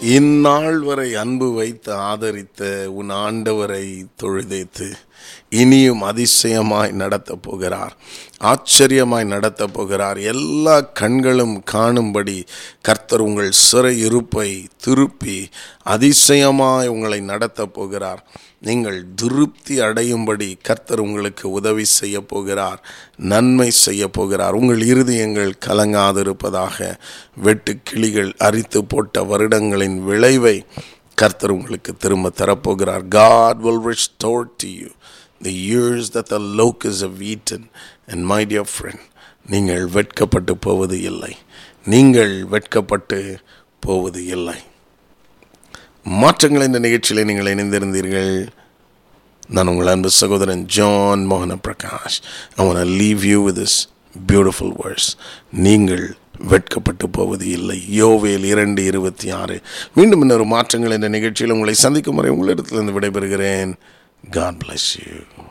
இந்நாள் வரை அன்பு வைத்து ஆதரித்த உன் ஆண்டவரை தொழுதைத்து இனியும் அதிசயமாய் நடத்தப் போகிறார் ஆச்சரியமாய் நடத்தப் போகிறார் எல்லா கண்களும் காணும்படி கர்த்தர் உங்கள் சிறை இருப்பை திருப்பி அதிசயமாய் உங்களை நடத்தப் போகிறார் நீங்கள் திருப்தி அடையும்படி கர்த்தர் உங்களுக்கு உதவி செய்ய போகிறார் நன்மை செய்ய போகிறார் உங்கள் இருதயங்கள் கலங்காதிருப்பதாக வெட்டு கிளிகள் அரித்து போட்ட வருடங்களின் விளைவை கர்த்தர் உங்களுக்கு திரும்ப தரப்போகிறார் God will restore to you the years that the locusts have eaten and my dear friend நீங்கள் வெட்கப்பட்டு போவது இல்லை நீங்கள் வெட்கப்பட்டு போவது இல்லை மாற்றங்கள் என்ற நிகழ்ச்சியில் நீங்கள் இணைந்திருந்தீர்கள் நான் உங்கள் அன்பு சகோதரன் ஜான் மோகன Prakash I want to leave you with this beautiful verse நீங்கள் வெட்கப்பட்டு போவது இல்லை யோவேல் இரண்டு இருபத்தி ஆறு மீண்டும் இன்னொரு மாற்றங்கள் என்ற நிகழ்ச்சியில் உங்களை சந்திக்கும் வரை உங்களிடத்திலிருந்து விடைபெறுகிறேன் God bless you